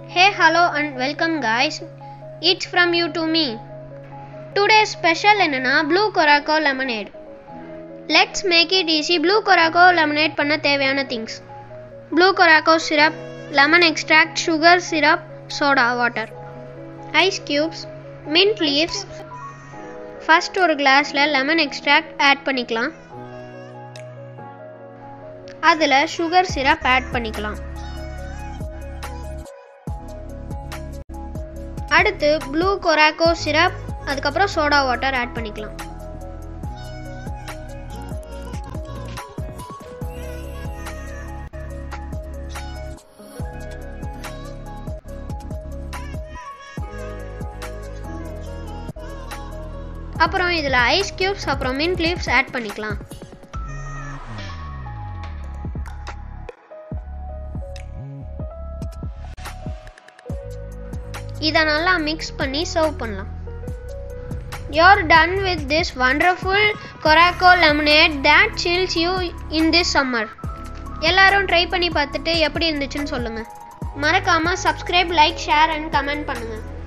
Hey, hello, and welcome, guys. It's from you to me. Today's special என்னன்னா blue curacao lemonade let's make it easy blue curacao lemonade பண்ண தேவையான things blue curacao syrup lemon extract sugar syrup soda water ice cubes mint leaves first ஒரு கிளாஸில் lemon extract add பண்ணிக்கலாம் அதில் sugar syrup add பண்ணிக்கலாம் அடுத்து blue curacao syrup அதுக்கப்புறம் soda water add பண்ணிக்கலாம் அப்புறம் இதில் ஐஸ் கியூப்ஸ் அப்புறம் மின்ட் லீவ்ஸ் ஆட் பண்ணிக்கலாம் இதை நல்லா மிக்ஸ் பண்ணி சர்வ் பண்ணலாம் You're done with this wonderful Coraco lemonade that chills you in this summer. எல்லாரும் ட்ரை பண்ணி பார்த்துட்டு எப்படி இருந்துச்சுன்னு சொல்லுங்கள் மறக்காமல் subscribe like share and comment பண்ணுங்கள்